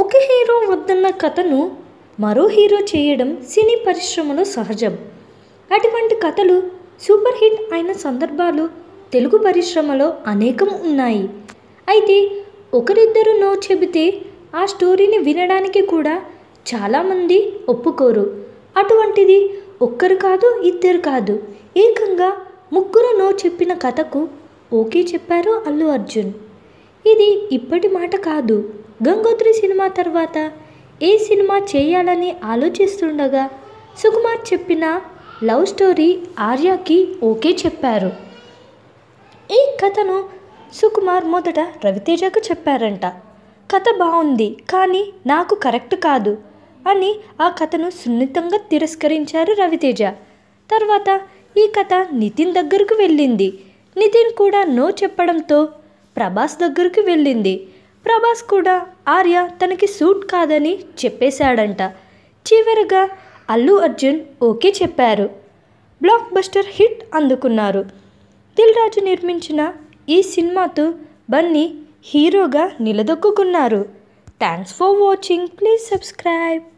ఒక హీరో వద్దన్న కథను మరో హీరో చేయడం సినీ పరిశ్రమలో సహజం అటువంటి కథలు సూపర్ హిట్ అయిన సందర్భాలు తెలుగు పరిశ్రమలో అనేకం ఉన్నాయి అయితే ఒకరిద్దరు నో చెబితే ఆ స్టోరీని వినడానికి కూడా చాలామంది ఒప్పుకోరు అటువంటిది ఒక్కరు కాదు ఇద్దరు కాదు ఏకంగా ముగ్గురు నో చెప్పిన కథకు ఓకే చెప్పారు అల్లు అర్జున్ ఇది ఇప్పటి మాట కాదు గంగోత్రి సినిమా తర్వాత ఏ సినిమా చేయాలని ఆలోచిస్తుండగా సుకుమార్ చెప్పిన లవ్ స్టోరీ ఆర్యాకి ఓకే చెప్పారు ఈ కథను సుకుమార్ మొదట రవితేజకు చెప్పారంట కథ బాగుంది కానీ నాకు కరెక్ట్ కాదు అని ఆ కథను సున్నితంగా తిరస్కరించారు రవితేజ తర్వాత ఈ కథ నితిన్ దగ్గరకు వెళ్ళింది నితిన్ కూడా నో చెప్పడంతో ప్రభాస్ దగ్గరకు వెళ్ళింది ప్రభాస్ కూడా ఆర్య తనకి సూట్ కాదని చెప్పేశాడంట చివరగా అల్లు అర్జున్ ఓకే చెప్పారు బ్లాక్ బస్టర్ హిట్ అందుకున్నారు దిల్ రాజు నిర్మించిన ఈ సినిమాతో బన్నీ హీరోగా నిలదొక్కున్నారు thanks for watching please subscribe